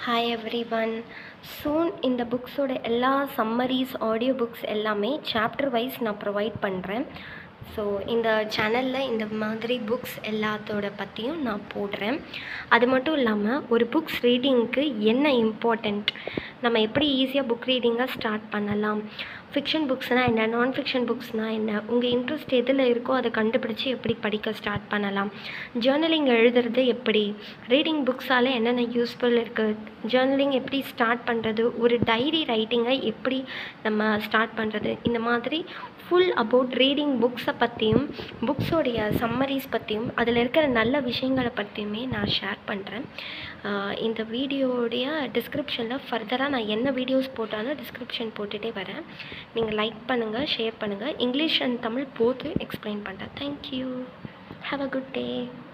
hi every one சூன் இந்த புக்ஸோட எல்லா சம்மரிஸ் ஆடியோ புக்ஸ் எல்லாமே சாப்டர் வைஸ் நான் ப்ரொவைட் பண்ணுறேன் ஸோ இந்த சேனலில் இந்த மாதிரி புக்ஸ் எல்லாத்தோட பற்றியும் நான் போடுறேன் அது மட்டும் இல்லாமல் ஒரு புக்ஸ் ரீடிங்க்கு என்ன இம்பார்ட்டண்ட் நம்ம எப்படி ஈஸியாக புக் ரீடிங்காக ஸ்டார்ட் பண்ணலாம் ஃபிக்ஷன் புக்ஸ்னால் என்ன நான் ஃபிக்ஷன் புக்ஸ்னால் என்ன உங்கள் இன்ட்ரெஸ்ட் எதில் இருக்கோ அதை கண்டுபிடிச்சி எப்படி படிக்க ஸ்டார்ட் பண்ணலாம் ஜேர்னலிங் எழுதுறது எப்படி ரீடிங் புக்ஸால் என்னென்ன யூஸ்ஃபுல் இருக்குது ஜேர்னலிங் எப்படி ஸ்டார்ட் பண்ணுறது ஒரு டைரி ரைட்டிங்கை எப்படி நம்ம ஸ்டார்ட் பண்ணுறது இந்த மாதிரி ஃபுல் அபவுட் ரீடிங் புக்ஸை பற்றியும் புக்ஸோடைய சம்மரிஸ் பற்றியும் அதில் இருக்கிற நல்ல விஷயங்களை பற்றியுமே நான் ஷேர் பண்ணுறேன் இந்த வீடியோடைய டிஸ்கிரிப்ஷனில் ஃபர்தராக நான் என்ன வீடியோஸ் போட்டாலும் டிஸ்கிரிப்ஷன் போட்டுகிட்டே வரேன் நீங்கள் லைக் பண்ணுங்கள் ஷேர் பண்ணுங்கள் இங்கிலீஷ் அண்ட் தமிழ் போத்து எக்ஸ்பிளைன் பண்ணுறேன் thank you have a good day